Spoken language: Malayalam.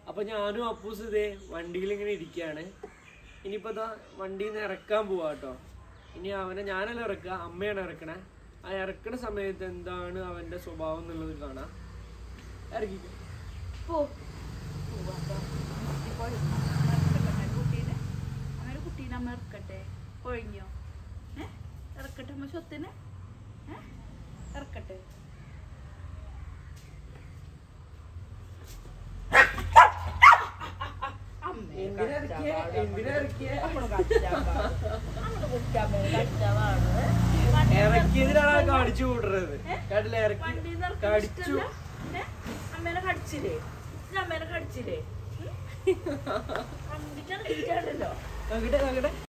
അപ്പൊ ഞാനും അപ്പൂസ് ഇതേ വണ്ടിയിൽ ഇങ്ങനെ ഇരിക്കുകയാണ് ഇനിയിപ്പോ ദാ വണ്ടിയിൽ നിന്ന് ഇറക്കാൻ പോവാ കേട്ടോ ഇനി അവനെ ഞാനല്ല ഇറക്കുക അമ്മയാണ് ഇറക്കണേ ആ ഇറക്കണ സമയത്ത് എന്താണ് അവന്റെ സ്വഭാവം എന്നുള്ളത് കാണാം ഇറക്കിക്കോ പോ പോവാട്ടോ. ഇപ്പോൾ ഇറക്കട്ടെ കുട്ടീനെ അങ്ങനെ കുട്ടീനെ അമ്മ ഇറക്കട്ടെ കൊഴിഞ്ഞോ ഏ ഇറക്കട്ടെ അമ്മ സ്വത്തിനെ ഏ ഇറക്കട്ടെ അമ്മേ എന്തിനാ ഇറക്കിയേ? എന്തിനാ ഇറക്കിയേ? ഇറക്കിയതിനാണ് കടിച്ചു കൂട്ടുന്നത് കേട്ടില്ല ഇറക്കി വണ്ടിന്ന് ഇറക്കാൻ കടിച്ചു ഇഷ്ടല്ല? ഏ? അമ്മേനെ കടിച്ചില്ലേ ഇത് അമ്മേനെ കടിച്ചില്ലേ ഉം? അമ്മിക്കാണ് ഇരിക്കാണ്ടല്ലോ നോക്കട്ടെ നോക്കട്ടെ